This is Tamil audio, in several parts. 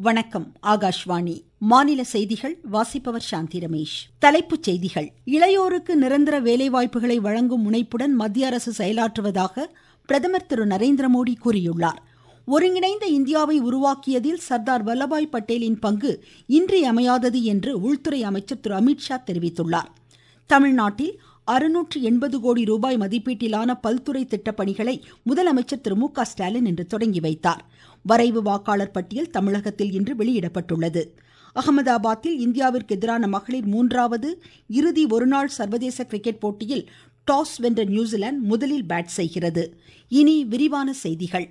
வணக்கம் ஆகாஷ்வாணி மாநில செய்திகள் வாசிப்பவர் சாந்தி ரமேஷ் தலைப்புச் செய்திகள் இளையோருக்கு நிரந்தர வேலைவாய்ப்புகளை வழங்கும் முனைப்புடன் மத்திய அரசு செயலாற்றுவதாக பிரதமர் திரு நரேந்திர மோடி கூறியுள்ளார் ஒருங்கிணைந்த இந்தியாவை உருவாக்கியதில் சர்தார் வல்லபாய் பட்டேலின் பங்கு இன்றியமையாதது என்று உள்துறை அமைச்சர் திரு அமித்ஷா தெரிவித்துள்ளார் தமிழ்நாட்டில் அறுநூற்று எண்பது கோடி ரூபாய் மதிப்பீட்டிலான பல்துறை திட்டப்பணிகளை முதலமைச்சர் திரு மு க ஸ்டாலின் இன்று தொடங்கி வைத்தார் வரைவு வாக்காளர் பட்டியல் தமிழகத்தில் இன்று வெளியிடப்பட்டுள்ளது அகமதாபாத்தில் இந்தியாவிற்கு எதிரான மகளிர் மூன்றாவது இறுதி ஒருநாள் சர்வதேச கிரிக்கெட் போட்டியில் டாஸ் வென்ற நியூசிலாந்து முதலில் பேட் செய்கிறது இனி விரிவான செய்திகள்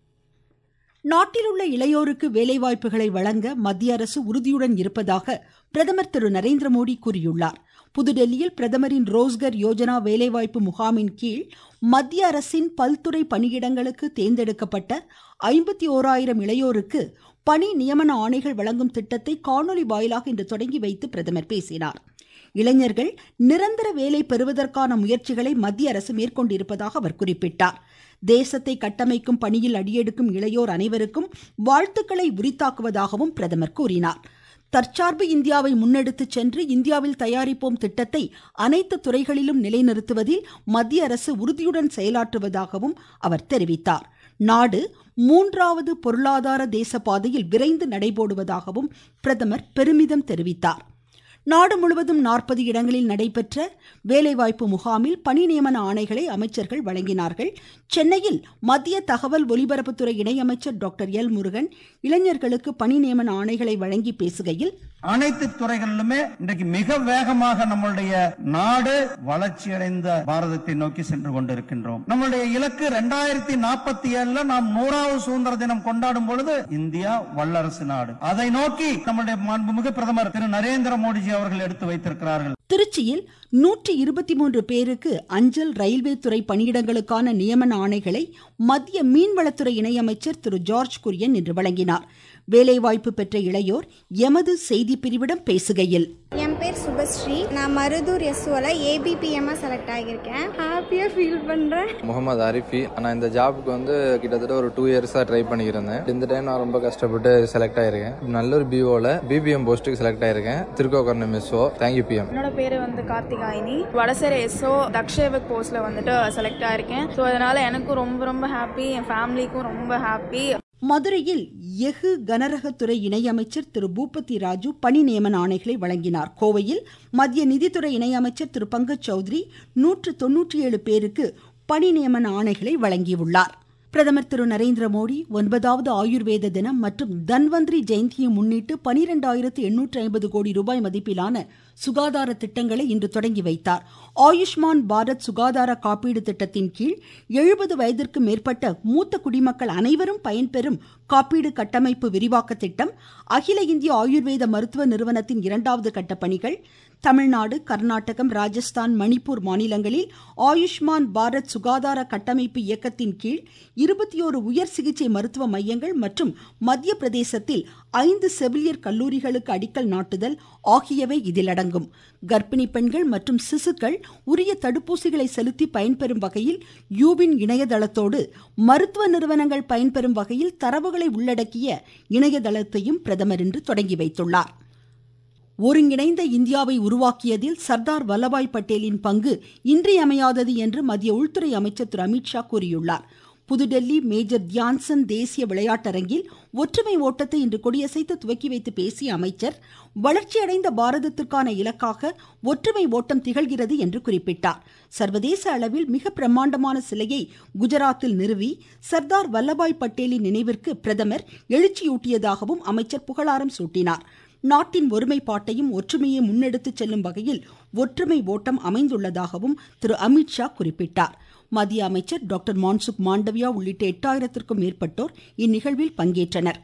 நாட்டில் உள்ள இளையோருக்கு வேலைவாய்ப்புகளை வழங்க மத்திய அரசு உறுதியுடன் இருப்பதாக பிரதமர் திரு நரேந்திர மோடி கூறியுள்ளார் புதுடெல்லியில் பிரதமரின் ரோஸ்கர் யோஜனா வேலைவாய்ப்பு முகாமின் கீழ் மத்திய அரசின் பல்துறை பணியிடங்களுக்கு தேர்ந்தெடுக்கப்பட்ட ஐம்பத்தி ஓராயிரம் இளையோருக்கு பணி நியமன ஆணைகள் வழங்கும் திட்டத்தை காணொலி வாயிலாக இன்று தொடங்கி வைத்து பிரதமர் பேசினார் இளைஞர்கள் நிரந்தர வேலை பெறுவதற்கான முயற்சிகளை மத்திய அரசு மேற்கொண்டிருப்பதாக அவர் குறிப்பிட்டார் தேசத்தை கட்டமைக்கும் பணியில் அடியெடுக்கும் இளையோர் அனைவருக்கும் வாழ்த்துக்களை உரித்தாக்குவதாகவும் பிரதமர் கூறினார் தற்சார்பு இந்தியாவை முன்னெடுத்து சென்று இந்தியாவில் தயாரிப்போம் திட்டத்தை அனைத்து துறைகளிலும் நிலைநிறுத்துவதில் மத்திய அரசு உறுதியுடன் செயலாற்றுவதாகவும் அவர் தெரிவித்தார் நாடு மூன்றாவது பொருளாதார தேச பாதையில் விரைந்து நடைபோடுவதாகவும் பிரதமர் பெருமிதம் தெரிவித்தார் நாடு முழுவதும் நாற்பது இடங்களில் நடைபெற்ற வேலைவாய்ப்பு முகாமில் பணி நியமன ஆணைகளை அமைச்சர்கள் வழங்கினார்கள் சென்னையில் மத்திய தகவல் ஒலிபரப்புத்துறை இணையமைச்சர் டாக்டர் எல் முருகன் இளைஞர்களுக்கு பணி நியமன ஆணைகளை வழங்கி பேசுகையில் அனைத்து துறைகளிலுமே இன்றைக்கு மிக வேகமாக நம்மளுடைய நாடு வளர்ச்சி அடைந்த பாரதத்தை நோக்கி சென்று கொண்டிருக்கின்றோம் நம்மளுடைய இலக்கு இரண்டாயிரத்தி நாற்பத்தி ஏழுல நாம் நூறாவது சுதந்திர தினம் கொண்டாடும் பொழுது இந்தியா வல்லரசு நாடு அதை நோக்கி நம்முடைய மாண்புமிகு பிரதமர் திரு நரேந்திர மோடிஜி அவர்கள் எடுத்து வைத்திருக்கிறார்கள் திருச்சியில் நூற்றி இருபத்தி மூன்று பேருக்கு அஞ்சல் ரயில்வே துறை பணியிடங்களுக்கான நியமன ஆணைகளை மத்திய மீன்வளத்துறை இணையமைச்சர் திரு ஜார்ஜ் குரியன் இன்று வழங்கினார் வேலைவாய்ப்பு பெற்ற இளையோர் எமது செய்தி பிரிவிடம் பேசுகையில் என் பேர் சுபஸ்ரீ நான் மருதூர் எஸ்ஓல ஏபிபிஎம்மா செலக்ட் ஆகியிருக்கேன் ஹாப்பியாக ஃபீல் பண்ணுறேன் முகமது அரிஃபி நான் இந்த ஜாபுக்கு வந்து கிட்டத்தட்ட ஒரு டூ இயர்ஸாக ட்ரை பண்ணியிருந்தேன் இந்த டைம் நான் ரொம்ப கஷ்டப்பட்டு செலக்ட் ஆயிருக்கேன் நல்லூர் பிஓவில் பிபிஎம் போஸ்ட்டுக்கு செலக்ட் ஆயிருக்கேன் திருக்கோக்கர்ணம் எஸ்ஓ தேங்க்யூ பிஎம் என்னோட பேர் வந்து கார்த்திகாயினி வடசேர எஸ்ஓ தக்ஷேவக் போஸ்ட்ல வந்துட்டு செலக்ட் ஆயிருக்கேன் ஸோ அதனால எனக்கும் ரொம்ப ரொம்ப ஹாப்பி என் ஃபேமிலிக்கும் ரொம்ப ஹாப்பி மதுரையில் எஃகு கனரகத்துறை இணையமைச்சர் திரு பூபதி ராஜு பணி நியமன ஆணைகளை வழங்கினார் கோவையில் மத்திய நிதித்துறை இணையமைச்சர் திரு பங்கஜ் சௌத்ரி நூற்று தொன்னூற்றி ஏழு பேருக்கு பணி நியமன ஆணைகளை வழங்கியுள்ளார் பிரதமர் திரு நரேந்திர மோடி ஒன்பதாவது ஆயுர்வேத தினம் மற்றும் தன்வந்திரி ஜெயந்தியை முன்னிட்டு பனிரெண்டாயிரத்து எண்ணூற்று ஐம்பது கோடி ரூபாய் மதிப்பிலான சுகாதார திட்டங்களை இன்று தொடங்கி வைத்தார் ஆயுஷ்மான் பாரத் சுகாதார காப்பீடு திட்டத்தின் கீழ் எழுபது வயதிற்கு மேற்பட்ட மூத்த குடிமக்கள் அனைவரும் பயன்பெறும் காப்பீடு கட்டமைப்பு விரிவாக்க திட்டம் அகில இந்திய ஆயுர்வேத மருத்துவ நிறுவனத்தின் இரண்டாவது கட்ட பணிகள் தமிழ்நாடு கர்நாடகம் ராஜஸ்தான் மணிப்பூர் மாநிலங்களில் ஆயுஷ்மான் பாரத் சுகாதார கட்டமைப்பு இயக்கத்தின் கீழ் இருபத்தி ஓரு உயர் சிகிச்சை மருத்துவ மையங்கள் மற்றும் மத்திய பிரதேசத்தில் ஐந்து செவிலியர் கல்லூரிகளுக்கு அடிக்கல் நாட்டுதல் ஆகியவை இதில் அடங்கும் கர்ப்பிணி பெண்கள் மற்றும் சிசுக்கள் உரிய தடுப்பூசிகளை செலுத்தி பயன்பெறும் வகையில் யூவின் இணையதளத்தோடு மருத்துவ நிறுவனங்கள் பயன்பெறும் வகையில் தரவுகளை உள்ளடக்கிய இணையதளத்தையும் பிரதமர் இன்று தொடங்கி வைத்துள்ளார் ஒருங்கிணைந்த இந்தியாவை உருவாக்கியதில் சர்தார் வல்லபாய் பட்டேலின் பங்கு இன்றியமையாதது என்று மத்திய உள்துறை அமைச்சர் திரு அமித்ஷா கூறியுள்ளார் புதுடெல்லி மேஜர் தியான்சன் தேசிய விளையாட்டரங்கில் ஒற்றுமை ஓட்டத்தை இன்று கொடியசைத்து துவக்கி வைத்து பேசிய அமைச்சர் வளர்ச்சியடைந்த பாரதத்திற்கான இலக்காக ஒற்றுமை ஓட்டம் திகழ்கிறது என்று குறிப்பிட்டார் சர்வதேச அளவில் மிக பிரம்மாண்டமான சிலையை குஜராத்தில் நிறுவி சர்தார் வல்லபாய் பட்டேலின் நினைவிற்கு பிரதமர் எழுச்சியூட்டியதாகவும் அமைச்சர் புகழாரம் சூட்டினார் நாட்டின் ஒருமைப்பாட்டையும் ஒற்றுமையை முன்னெடுத்துச் செல்லும் வகையில் ஒற்றுமை ஓட்டம் அமைந்துள்ளதாகவும் திரு அமித்ஷா குறிப்பிட்டார் மத்திய அமைச்சர் டாக்டர் மான்சுக் மாண்டவியா உள்ளிட்ட எட்டாயிரத்திற்கும் மேற்பட்டோர் இந்நிகழ்வில் பங்கேற்றனர்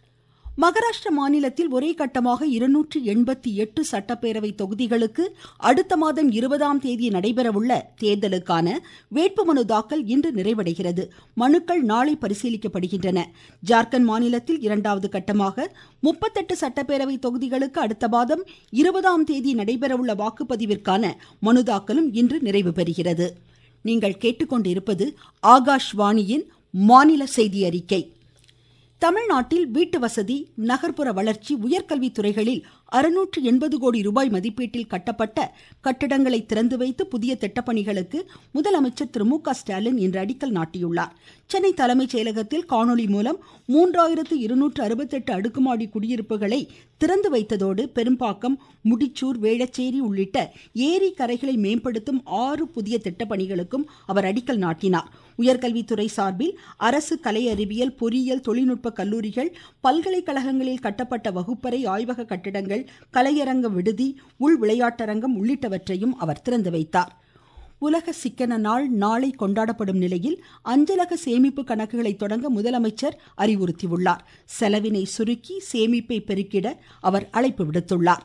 மகாராஷ்டிர மாநிலத்தில் ஒரே கட்டமாக இருநூற்றி எண்பத்தி எட்டு சட்டப்பேரவை தொகுதிகளுக்கு அடுத்த மாதம் இருபதாம் தேதி நடைபெறவுள்ள தேர்தலுக்கான வேட்புமனு தாக்கல் இன்று நிறைவடைகிறது மனுக்கள் நாளை பரிசீலிக்கப்படுகின்றன ஜார்க்கண்ட் மாநிலத்தில் இரண்டாவது கட்டமாக முப்பத்தெட்டு சட்டப்பேரவை தொகுதிகளுக்கு அடுத்த மாதம் இருபதாம் தேதி நடைபெறவுள்ள வாக்குப்பதிவிற்கான மனு தாக்கலும் இன்று நிறைவு பெறுகிறது நீங்கள் கேட்டுக்கொண்டிருப்பது ஆகாஷ்வாணியின் மாநில செய்தி அறிக்கை தமிழ்நாட்டில் வீட்டு வசதி நகர்ப்புற வளர்ச்சி உயர்கல்வி துறைகளில் அறுநூற்று எண்பது கோடி ரூபாய் மதிப்பீட்டில் கட்டப்பட்ட கட்டிடங்களை திறந்து வைத்து புதிய திட்டப்பணிகளுக்கு முதலமைச்சர் திரு மு க ஸ்டாலின் இன்று அடிக்கல் நாட்டியுள்ளார் சென்னை தலைமைச் செயலகத்தில் காணொலி மூலம் மூன்றாயிரத்து இருநூற்று அறுபத்தெட்டு அடுக்குமாடி குடியிருப்புகளை திறந்து வைத்ததோடு பெரும்பாக்கம் முடிச்சூர் வேளச்சேரி உள்ளிட்ட ஏரி கரைகளை மேம்படுத்தும் ஆறு புதிய திட்டப்பணிகளுக்கும் அவர் அடிக்கல் நாட்டினார் உயர்கல்வித்துறை சார்பில் அரசு கலை அறிவியல் பொறியியல் தொழில்நுட்ப கல்லூரிகள் பல்கலைக்கழகங்களில் கட்டப்பட்ட வகுப்பறை ஆய்வக கட்டிடங்கள் கலையரங்க விடுதி உள் விளையாட்டரங்கம் உள்ளிட்டவற்றையும் அவர் திறந்து வைத்தார் உலக சிக்கன நாள் நாளை கொண்டாடப்படும் நிலையில் அஞ்சலக சேமிப்பு கணக்குகளை தொடங்க முதலமைச்சர் அறிவுறுத்தியுள்ளார் செலவினை சுருக்கி சேமிப்பை பெருக்கிட அவர் அழைப்பு விடுத்துள்ளார்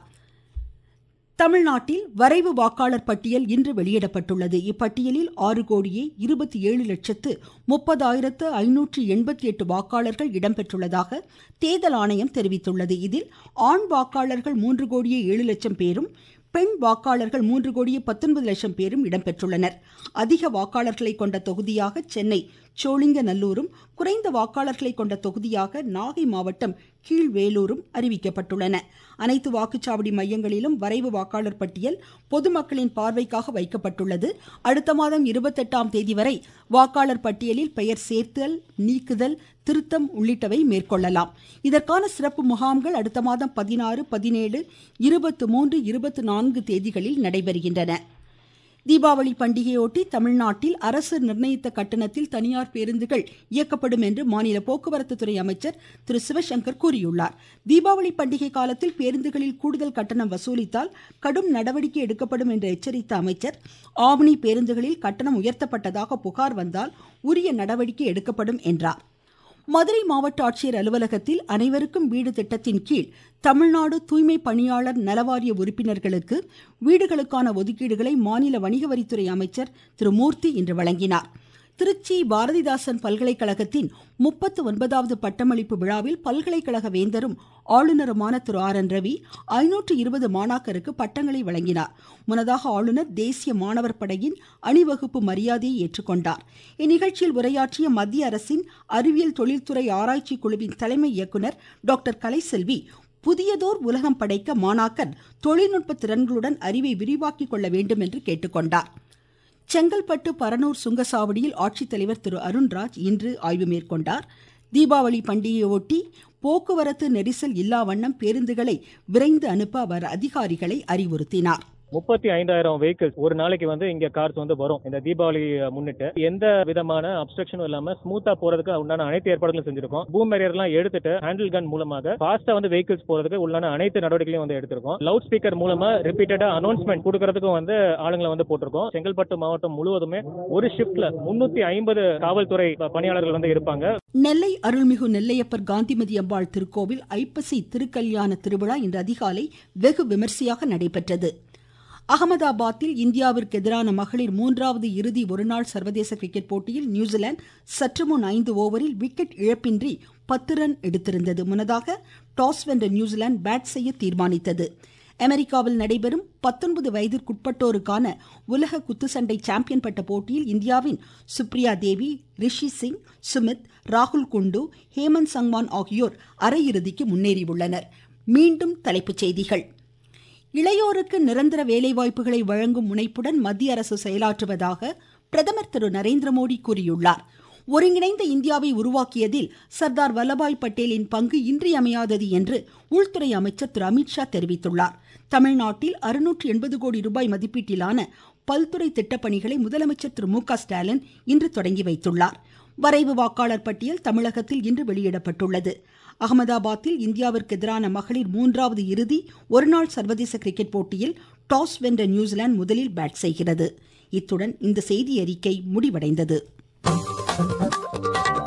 தமிழ்நாட்டில் வரைவு வாக்காளர் பட்டியல் இன்று வெளியிடப்பட்டுள்ளது இப்பட்டியலில் ஆறு கோடியே இருபத்தி ஏழு லட்சத்து முப்பதாயிரத்து ஐநூற்று எண்பத்தி எட்டு வாக்காளர்கள் இடம்பெற்றுள்ளதாக தேர்தல் ஆணையம் தெரிவித்துள்ளது இதில் ஆண் வாக்காளர்கள் மூன்று கோடியே ஏழு லட்சம் பேரும் பெண் வாக்காளர்கள் மூன்று கோடியே பத்தொன்பது லட்சம் பேரும் இடம்பெற்றுள்ளனர் அதிக வாக்காளர்களை கொண்ட தொகுதியாக சென்னை சோழிங்கநல்லூரும் குறைந்த வாக்காளர்களை கொண்ட தொகுதியாக நாகை மாவட்டம் கீழ்வேலூரும் அறிவிக்கப்பட்டுள்ளன அனைத்து வாக்குச்சாவடி மையங்களிலும் வரைவு வாக்காளர் பட்டியல் பொதுமக்களின் பார்வைக்காக வைக்கப்பட்டுள்ளது அடுத்த மாதம் இருபத்தெட்டாம் தேதி வரை வாக்காளர் பட்டியலில் பெயர் சேர்த்தல் நீக்குதல் திருத்தம் உள்ளிட்டவை மேற்கொள்ளலாம் இதற்கான சிறப்பு முகாம்கள் அடுத்த மாதம் பதினாறு பதினேழு இருபத்தி மூன்று இருபத்தி நான்கு தேதிகளில் நடைபெறுகின்றன தீபாவளி பண்டிகையொட்டி தமிழ்நாட்டில் அரசு நிர்ணயித்த கட்டணத்தில் தனியார் பேருந்துகள் இயக்கப்படும் என்று மாநில போக்குவரத்து துறை அமைச்சர் திரு சிவசங்கர் கூறியுள்ளார் தீபாவளி பண்டிகை காலத்தில் பேருந்துகளில் கூடுதல் கட்டணம் வசூலித்தால் கடும் நடவடிக்கை எடுக்கப்படும் என்று எச்சரித்த அமைச்சர் ஆவணி பேருந்துகளில் கட்டணம் உயர்த்தப்பட்டதாக புகார் வந்தால் உரிய நடவடிக்கை எடுக்கப்படும் என்றார் மதுரை மாவட்ட ஆட்சியர் அலுவலகத்தில் அனைவருக்கும் வீடு திட்டத்தின் கீழ் தமிழ்நாடு தூய்மை பணியாளர் நலவாரிய உறுப்பினர்களுக்கு வீடுகளுக்கான ஒதுக்கீடுகளை மாநில வணிக வரித்துறை அமைச்சர் திரு மூர்த்தி இன்று வழங்கினார் திருச்சி பாரதிதாசன் பல்கலைக்கழகத்தின் முப்பத்து ஒன்பதாவது பட்டமளிப்பு விழாவில் பல்கலைக்கழக வேந்தரும் ஆளுநருமான திரு ஆர் என் ரவி ஐநூற்று இருபது மாணாக்கருக்கு பட்டங்களை வழங்கினார் முன்னதாக ஆளுநர் தேசிய மாணவர் படையின் அணிவகுப்பு மரியாதையை ஏற்றுக்கொண்டார் இந்நிகழ்ச்சியில் உரையாற்றிய மத்திய அரசின் அறிவியல் தொழில்துறை ஆராய்ச்சி குழுவின் தலைமை இயக்குனர் டாக்டர் கலைசெல்வி புதியதோர் உலகம் படைக்க மாணாக்கர் தொழில்நுட்ப திறன்களுடன் அறிவை விரிவாக்கிக் கொள்ள வேண்டும் என்று கேட்டுக்கொண்டார் செங்கல்பட்டு பரனூர் சுங்கசாவடியில் ஆட்சித்தலைவர் திரு அருண்ராஜ் இன்று ஆய்வு மேற்கொண்டார் தீபாவளி பண்டிகையொட்டி போக்குவரத்து நெரிசல் இல்லா வண்ணம் பேருந்துகளை விரைந்து அனுப்ப அவர் அதிகாரிகளை அறிவுறுத்தினார் முப்பத்தி ஐந்தாயிரம் வெஹிக்கிள்ஸ் ஒரு நாளைக்கு வந்து இங்க கார்ஸ் வந்து வரும் இந்த தீபாவளி முன்னிட்டு எந்த விதமான அப்ஸ்ட்ரக்ஷனும் இல்லாம ஸ்மூத்தா போறதுக்கு உண்டான அனைத்து ஏற்பாடுகளும் செஞ்சிருக்கோம் பூம் பேரியர் எல்லாம் எடுத்துட்டு ஹேண்டில் கன் மூலமாக ஃபாஸ்டா வந்து வெஹிக்கிள்ஸ் போறதுக்கு உள்ளான அனைத்து நடவடிக்கைகளையும் வந்து எடுத்திருக்கோம் லவுட் ஸ்பீக்கர் மூலமா ரிப்பீட்டடா அனௌன்ஸ்மெண்ட் கொடுக்கறதுக்கும் வந்து ஆளுங்களை வந்து போட்டிருக்கோம் செங்கல்பட்டு மாவட்டம் முழுவதுமே ஒரு ஷிப்ட்ல முன்னூத்தி ஐம்பது காவல்துறை பணியாளர்கள் வந்து இருப்பாங்க நெல்லை அருள்மிகு நெல்லையப்பர் காந்திமதி அம்பாள் திருக்கோவில் ஐப்பசி திருக்கல்யாண திருவிழா இன்று அதிகாலை வெகு விமர்சையாக நடைபெற்றது அகமதாபாத்தில் இந்தியாவிற்கு எதிரான மகளிர் மூன்றாவது இறுதி ஒருநாள் சர்வதேச கிரிக்கெட் போட்டியில் நியூசிலாந்து சற்று முன் ஐந்து ஓவரில் விக்கெட் இழப்பின்றி பத்து ரன் எடுத்திருந்தது முன்னதாக டாஸ் வென்ற நியூசிலாந்து பேட் செய்ய தீர்மானித்தது அமெரிக்காவில் நடைபெறும் பத்தொன்பது வயதிற்குட்பட்டோருக்கான உலக குத்துச்சண்டை சாம்பியன் பட்ட போட்டியில் இந்தியாவின் சுப்ரியா தேவி ரிஷி சிங் சுமித் ராகுல் குண்டு ஹேமந்த் சங்வான் ஆகியோர் அரையிறுதிக்கு முன்னேறியுள்ளனர் மீண்டும் தலைப்புச் செய்திகள் இளையோருக்கு நிரந்தர வேலைவாய்ப்புகளை வழங்கும் முனைப்புடன் மத்திய அரசு செயலாற்றுவதாக பிரதமர் திரு நரேந்திர மோடி கூறியுள்ளார் ஒருங்கிணைந்த இந்தியாவை உருவாக்கியதில் சர்தார் வல்லபாய் பட்டேலின் பங்கு இன்றியமையாதது என்று உள்துறை அமைச்சர் திரு அமித்ஷா தெரிவித்துள்ளார் தமிழ்நாட்டில் அறுநூற்று எண்பது கோடி ரூபாய் மதிப்பீட்டிலான பல்துறை திட்டப்பணிகளை முதலமைச்சர் திரு மு க ஸ்டாலின் இன்று தொடங்கி வைத்துள்ளார் வரைவு வாக்காளர் பட்டியல் தமிழகத்தில் இன்று வெளியிடப்பட்டுள்ளது அகமதாபாத்தில் இந்தியாவிற்கு எதிரான மகளிர் மூன்றாவது இறுதி ஒருநாள் சர்வதேச கிரிக்கெட் போட்டியில் டாஸ் வென்ற நியூசிலாந்து முதலில் பேட் செய்கிறது இத்துடன் இந்த செய்தி அறிக்கை முடிவடைந்தது